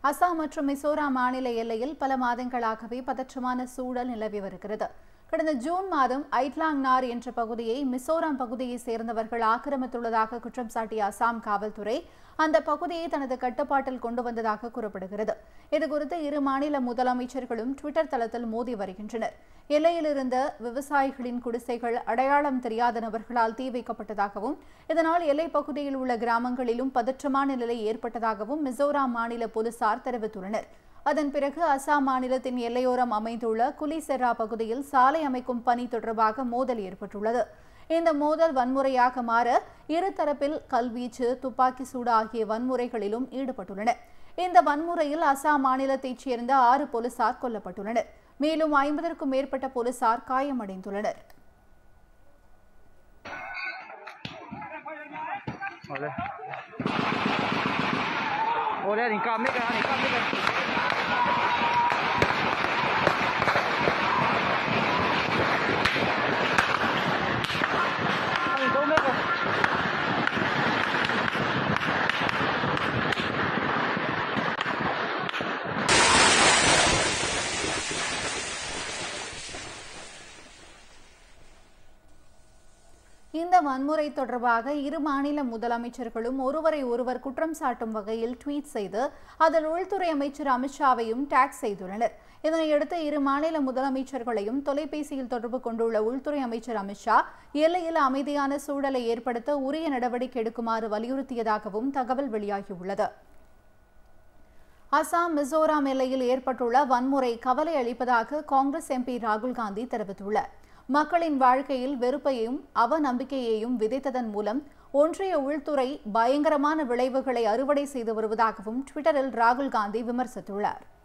அசாம் மற்றும் மிசோராம் மாநில எல்லையில் பல மாதங்களாகவே பதற்றமான சூழல் நிலவி வருகிறது கடந்த ஜூன் மாதம் ஐட்லாங்னார் என்ற பகுதியை மிசோராம் பகுதியை சேர்ந்தவர்கள் ஆக்கிரமித்துள்ளதாக குற்றம் சாட்டிய அசாம் காவல்துறை அந்த பகுதியை தனது கட்டுப்பாட்டில் கொண்டு வந்ததாக கூறப்படுகிறது இதுகுறித்து இரு மாநில முதலமைச்சர்களும் ட்விட்டர் தளத்தில் மோதி வருகின்றனர் எல்லையில் இருந்த விவசாயிகளின் குடிசைகள் அடையாளம் தெரியாத நபர்களால் தீ வைக்கப்பட்டதாகவும் இதனால் எல்லைப் பகுதியில் உள்ள கிராமங்களிலும் பதற்றமான நிலை ஏற்பட்டதாகவும் மிசோராம் மாநில போலீசார் தெரிவித்துள்ளனர் அதன் பிறகு அசாம் மாநிலத்தின் எல்லையோரம் அமைந்துள்ள குலிசெரா பகுதியில் சாலை அமைக்கும் பணி தொடர்பாக மோதல் ஏற்பட்டுள்ளது இந்த மோதல் வன்முறையாக மாற இருதரப்பில் கல்வீச்சு துப்பாக்கி சூடு ஆகிய வன்முறைகளிலும் ஈடுபட்டுள்ளனர் இந்த வன்முறையில் அசாம் மாநிலத்தைச் சேர்ந்த ஆறு போலீசார் கொல்லப்பட்டுள்ளனர் மேலும் ஐம்பதற்கும் மேற்பட்ட போலீசார் காயமடைந்துள்ளனர் 好嘞。我嘞，你干那个啊？你干那个。啊你都那个。 இந்த வன்முறை தொடர்பாக இரு மாநில முதலமைச்சர்களும் ஒருவரை ஒருவர் குற்றம் சாட்டும் வகையில் ட்வீட் செய்து அதில் உள்துறை அமைச்சர் அமித்ஷாவையும் டேக் செய்துள்ளனர் இதனையடுத்து இரு மாநில முதலமைச்சர்களையும் தொலைபேசியில் தொடர்பு கொண்டுள்ள உள்துறை அமைச்சர் அமித்ஷா எல்லையில் அமைதியான சூழலை ஏற்படுத்த உரிய நடவடிக்கை எடுக்குமாறு வலியுறுத்தியதாகவும் தகவல் வெளியாகியுள்ளது அசாம் மிசோராம் எல்லையில் ஏற்பட்டுள்ள வன்முறை கவலை அளிப்பதாக காங்கிரஸ் எம்பி ராகுல் காந்தி தெரிவித்துள்ளார் மக்களின் வாழ்க்கையில் வெறுப்பையும் அவநம்பிக்கையையும் விதைத்ததன் மூலம் ஒன்றிய உள்துறை பயங்கரமான விளைவுகளை அறுவடை செய்து வருவதாகவும் ட்விட்டரில் ராகுல் காந்தி விமர்சித்துள்ளார்